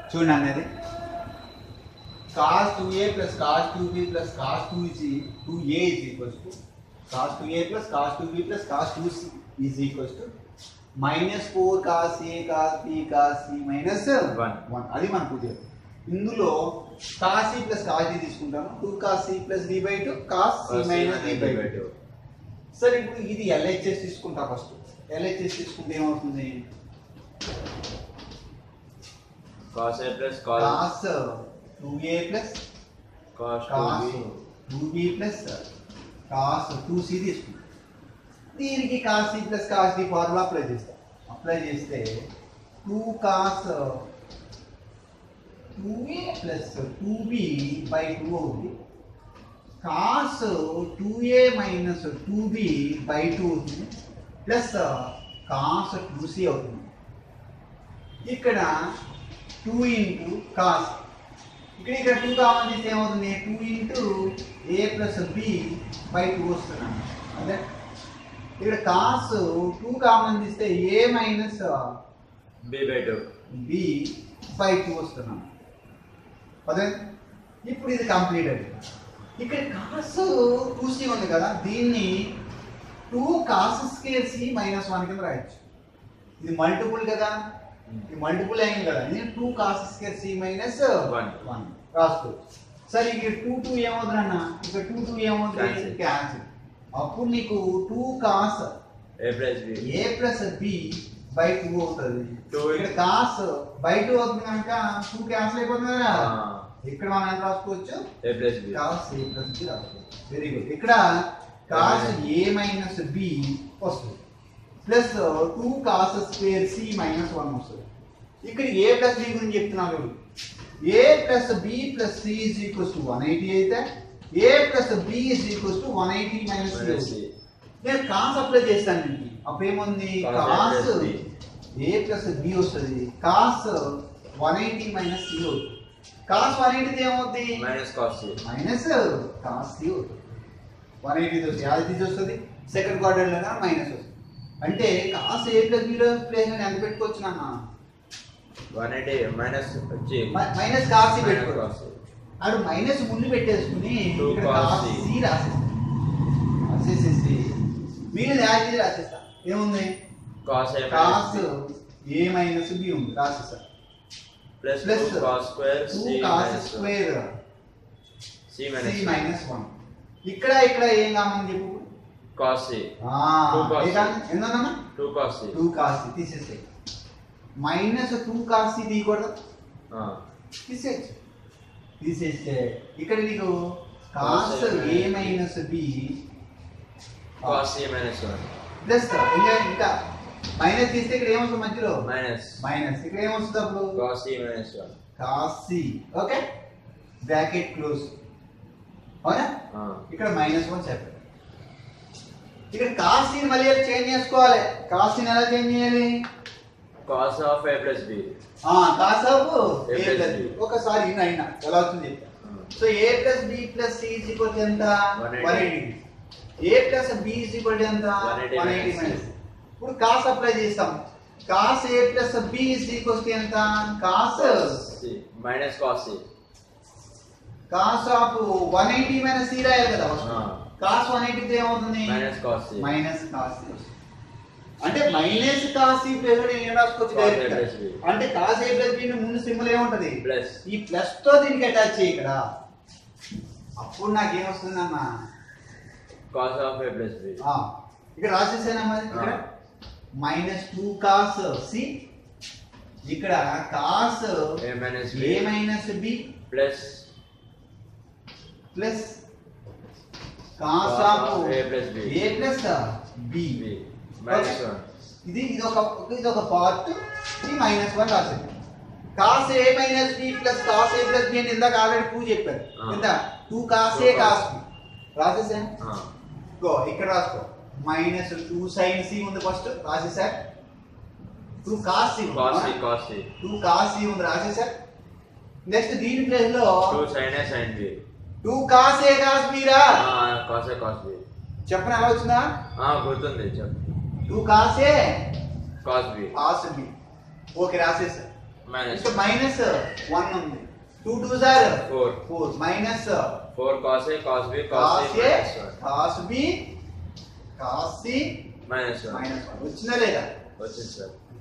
చూడండి అనేది cos two A plus cos two B plus cos two ఇసి two A is equals to cos two A plus cos two B plus cos two C is equals to minus four cos A cos B cos C minus One. One అది మనకు తెలియదు ఇందులో cos C plus cos D తీసుకుంటాము two cos C plus D by two cos C minus D by two సరే ఇప్పుడు ఇది LHS తీసుకుంటా first LHS తీసుకుంటే ఏమవుతుంది cos A plus cos cos two A plus cos cos two two B plus cos two C తీసుకుంటాం దీనికి cos C plus cos D formula apply చేస్తాం apply చేస్తే two cos two A plus two B by two అవుతుంది cos two A minus two B by two అవుతుంది plus cos two C అవుతుంది ఇక్కడ two into cos ఇక్కడ ఇక్కడ two common తీస్తే ఏమవుతుంది two into A plus B by two వస్తున్నాను అదే ఇక్కడ కాస్ టూ కామన్ తీస్తే A minus B by two B by two వస్తున్నాను అదే ఇప్పుడు ఇది కంప్లీట్ అయింది ఇక్కడ కాస్ టూ సి ఉంది కదా దీన్ని two cos square C minus one కింద రాయొచ్చు ఇది మల్టిపుల్ కదా ఇది మల్టిపుల్ అయింది కదా ఇది two cos square C minus One. One రాసుకోవచ్చు సరే ఇక టూ టూ ఏమవుతుంది అన్న ఇక టూ టూ ఏమవుతుంది Cancel. క్యాన్సిల్ అప్పుడు నీకు two cos A plus B A plus B by two అవుతుంది Two. ఇక్కడ కాస్ బై టూ అవుతుంది కనుక టూ క్యాన్సిల్ అయిపోతుంది కదా ఇక్కడ మనం ఎంత రాసుకోవచ్చు A plus B cos A plus B రాసుకోవచ్చు వెరీ గుడ్ ఇక్కడ కాస్ ఏ మైనస్ బి వస్తుంది plus two cos square C minus one వస్తుంది ఇక్కడ ఏ ప్లస్ బి గురించి చెప్తున్నాను A plus B plus C is equals to one eighty అయితే A plus B is equals to one eighty minus minus C C నేను cos apply చేస్తాను దీనికి అప్పుడు ఏముంది Cos A cos plus B. A plus B వస్తుంది cos one eighty minus C అవుతుంది cos one eighty ఏమవుతుంది minus cos C minus cos C అవుతుంది one eighty వస్తుంది యాభై తీసి వస్తుంది సెకండ్ క్వార్టర్ లో మైనస్ వస్తుంది అంటే కాస్ ఏ ప్లస్ బిలో ప్లేస్ ఎంత పెట్టుకోవచ్చు నాన్న వన్ ఎయిటీ మైనస్ వచ్చి మైనస్ కాస్ సి మైనస్ పెట్టుకోవచ్చు కాస్ సి అక్కడ మైనస్ ముందు పెట్టేసుకుని Two ఇక్కడ cos కాస్ C. సి రాసేస్తాం రాసేసేసి మీరు యాజ్ రాసేస్తా ఏముంది cos A cos minus A minus B ఉంది రాసేస్తా plus plus two cos square two C cos minus square C C minus minus one ఇక్కడ ఇక్కడ ఏం కామని చెప్పు కాస్ సి ఆ, Two cos ఏ కాదు? ఏందన్నా two cos C two cos తీసేసే మైనస్ టూ కాస్ తీయకూడదు తీసేయచ్చు తీసేస్తే ఇక్కడ నీకు cos Cos A A minus B. Minus B cos C minus one plus ఇంకా ఇంకా మైనస్ తీస్తే ఇక్కడ ఏమొస్తుంది మధ్యలో మైనస్ మైనస్ ఇక్కడ ఏమొస్తుంది అప్పుడు cos C minus one cos C okay bracket close అవునా ఇక్కడ మైనస్ వన్ సెపరేట్ ఇక్కడ కాస్ ని మళ్ళీ చేంజ్ చేసుకోవాలి కాస్ ని ఎలా చేంజ్ చేయాలి cos of A plus B ఆ cos of A A plus plus B. ఒకసారి ఇన్న అయినా ఎలా అవుతుంది so A plus B plus C is equal to ఎంత 180. One eighty A plus B is equal to ఎంత 180 వన్ ఎయిటీ minus మైనస్ ఇప్పుడు cos apply చేస్తాం cos A plus B is equal to ఎంత cos C minus cos C cos of one eighty minus C రాయాలి కదా ఆ. Cos one eighty ఏమవుతుంది minus cos C minus cos C వస్తుంది. అంటే minus cos C plus నేను ఏం రాసుకోవచ్చు Cos A direct plus B. అంటే కాస్ ఏ ప్లస్ బి ముందు సింబల్ ఏముంటది ప్లస్ ఈ ప్లస్ తో దీనికి అటాచ్ చేయి ఇక్కడ అప్పుడు నాకు ఏమొస్తుందమ్మా cos of A plus B ఆ, ఇక్కడ రాసేసానమ్మా ఇక్కడ ఆ. మైనస్ టూ కాస్ సి ఇక్కడ cos A minus A B minus B plus plus cos Cos of of A plus B. A plus B B minus one ఇది ఇది ఒక ఇది ఒక పార్ట్ ఇది మైనస్ వన్ రాసేది cos A minus B plus cos A plus B అని ఇందాక already two చెప్పారు ఆ. ఎంత two cos A cos B రాసేసాను గో ఇక్కడ రాసుకో మైనస్ టూ సైన్ సి ఉంది ఫస్ట్ రాసేసా two cos C cos C cos C two cos C ఉంది రాసేసా నెక్స్ట్ దీని ప్లేస్ లో two sine A sine B two cos A cos B రా కాస్ ఏ కాస్ బి చెప్పన ఎలా వచ్చిందా గుర్తుంది చెప్పు two cos A cos B cos B okay రాసేసా Minus ఇక్కడ one. మైనస్ వన్ ఉంది two two sir Four. Four minus Four cos A, cos B, cos cos C, A minus one. Cos B cos C Minus one. Minus one వచ్చిందా లేదా వచ్చింది sir